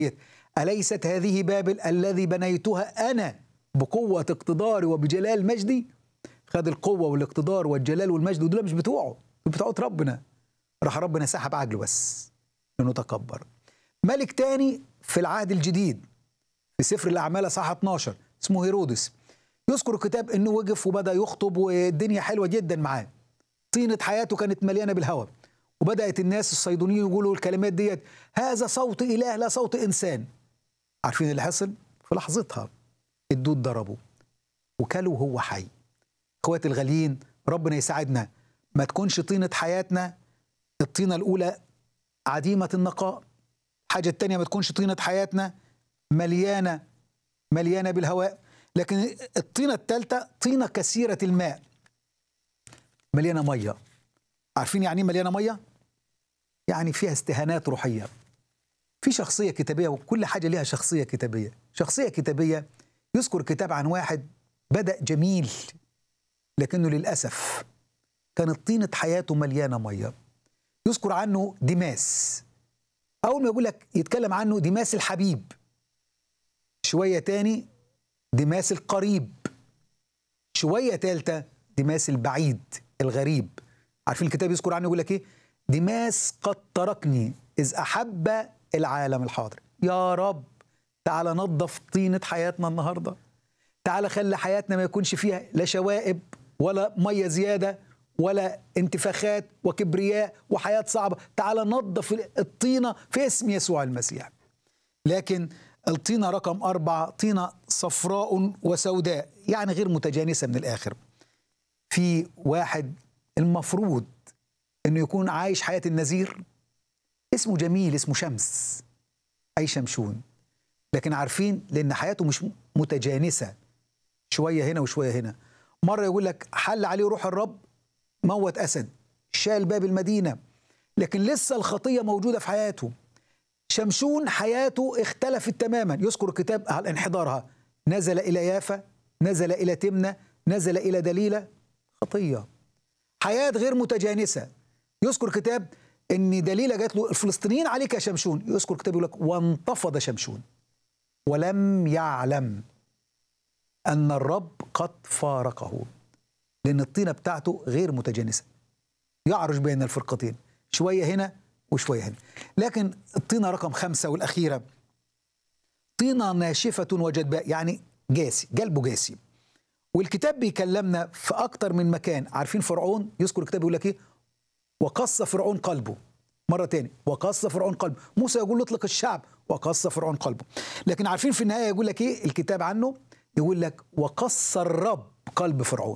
أليست هذه بابل الذي بنيتها أنا بقوة اقتداري وبجلال مجدي خد القوة والاقتدار والجلال والمجد ودول مش بتوعه دول بتوعت ربنا راح ربنا سحب عجله بس لأنه تكبر ملك تاني في العهد الجديد في سفر الأعمال أصحاح 12 اسمه هيرودس يذكر الكتاب انه وقف وبدا يخطب والدنيا حلوه جدا معاه طينه حياته كانت مليانه بالهوى وبدات الناس الصيدونيين يقولوا الكلمات ديت هذا صوت اله لا صوت انسان عارفين اللي حصل في لحظتها الدود ضربه وكلوا وهو حي اخواتي الغاليين ربنا يساعدنا ما تكونش طينه حياتنا الطينه الاولى عديمه النقاء الحاجه الثانيه ما تكونش طينه حياتنا مليانه مليانه بالهواء لكن الطينه الثالثه طينه كثيره الماء مليانه ميه عارفين يعني ايه مليانه ميه يعني فيها استهانات روحيه في شخصيه كتابيه وكل حاجه ليها شخصيه كتابيه شخصيه كتابيه يذكر كتاب عن واحد بدا جميل لكنه للاسف كانت طينه حياته مليانه ميه يذكر عنه ديماس اول ما يقول لك يتكلم عنه ديماس الحبيب شويه تاني ديماس القريب شويه ثالثه ديماس البعيد الغريب عارفين الكتاب يذكر عنه يقول لك ايه ديماس قد تركني اذ احب العالم الحاضر يا رب تعالى نظف طينه حياتنا النهارده تعالى خلي حياتنا ما يكونش فيها لا شوائب ولا ميه زياده ولا انتفاخات وكبرياء وحياه صعبه تعالى نظف الطينه في اسم يسوع المسيح لكن الطينة رقم أربعة طينة صفراء وسوداء يعني غير متجانسة من الآخر في واحد المفروض أنه يكون عايش حياة النذير اسمه جميل اسمه شمس أي شمشون لكن عارفين لأن حياته مش متجانسة شوية هنا وشوية هنا مرة يقول لك حل عليه روح الرب موت أسد شال باب المدينة لكن لسه الخطية موجودة في حياته شمشون حياته اختلفت تماما يذكر الكتاب على انحدارها نزل إلى يافا نزل إلى تمنة نزل إلى دليلة خطية حياة غير متجانسة يذكر كتاب ان دليلة جات له الفلسطينيين عليك يا شمشون يذكر كتاب يقول لك وانتفض شمشون ولم يعلم ان الرب قد فارقه لان الطينة بتاعته غير متجانسة يعرج بين الفرقتين شوية هنا وشوية هنا لكن الطينة رقم خمسة والأخيرة طينة ناشفة وجدباء يعني جاسي قلبه جاسي والكتاب بيكلمنا في أكتر من مكان عارفين فرعون يذكر الكتاب يقول لك إيه وقص فرعون قلبه مرة تاني وقص فرعون قلبه موسى يقول له اطلق الشعب وقص فرعون قلبه لكن عارفين في النهاية يقول لك إيه الكتاب عنه يقول لك وقص الرب قلب فرعون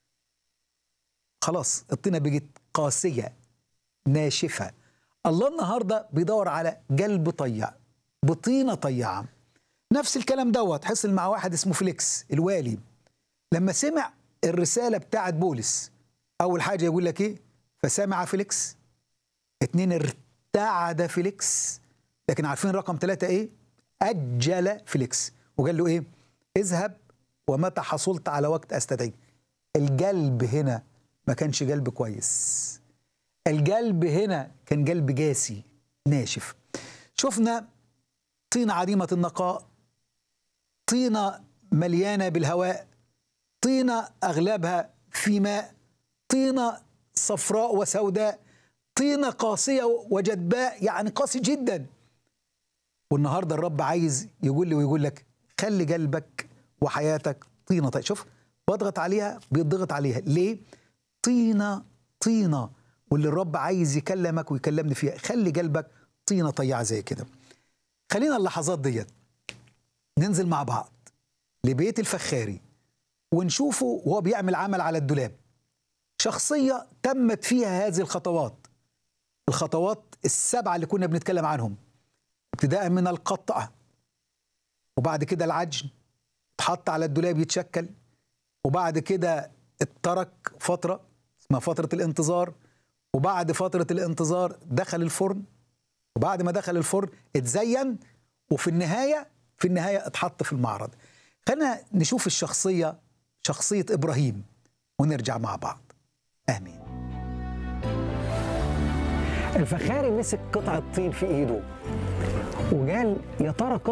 خلاص الطينة بقت قاسية ناشفة الله النهارده بيدور على قلب طيع بطينه طيعه نفس الكلام دوت حصل مع واحد اسمه فليكس الوالي لما سمع الرساله بتاعت بولس اول حاجه يقول لك ايه فسمع فليكس اتنين ارتعد فليكس لكن عارفين رقم ثلاثة ايه اجل فليكس وقال له ايه اذهب ومتى حصلت على وقت استدعيك القلب هنا ما كانش قلب كويس القلب هنا كان قلب جاسي ناشف شفنا طينة عديمة النقاء طينة مليانة بالهواء طينة أغلبها في ماء طينة صفراء وسوداء طينة قاسية وجدباء يعني قاسي جدا والنهاردة الرب عايز يقول لي ويقول لك خلي قلبك وحياتك طينة طيب شوف بضغط عليها بيضغط عليها ليه طينة طينة واللي الرب عايز يكلمك ويكلمني فيها خلي قلبك طينه طيعه زي كده خلينا اللحظات ديت ننزل مع بعض لبيت الفخاري ونشوفه وهو بيعمل عمل على الدولاب شخصيه تمت فيها هذه الخطوات الخطوات السبعه اللي كنا بنتكلم عنهم ابتداء من القطعه وبعد كده العجن اتحط على الدولاب يتشكل وبعد كده اترك فتره اسمها فتره الانتظار وبعد فترة الانتظار دخل الفرن وبعد ما دخل الفرن اتزين وفي النهاية في النهاية اتحط في المعرض خلينا نشوف الشخصية شخصية إبراهيم ونرجع مع بعض آمين الفخاري مسك قطعة طين في إيده وقال يا ترى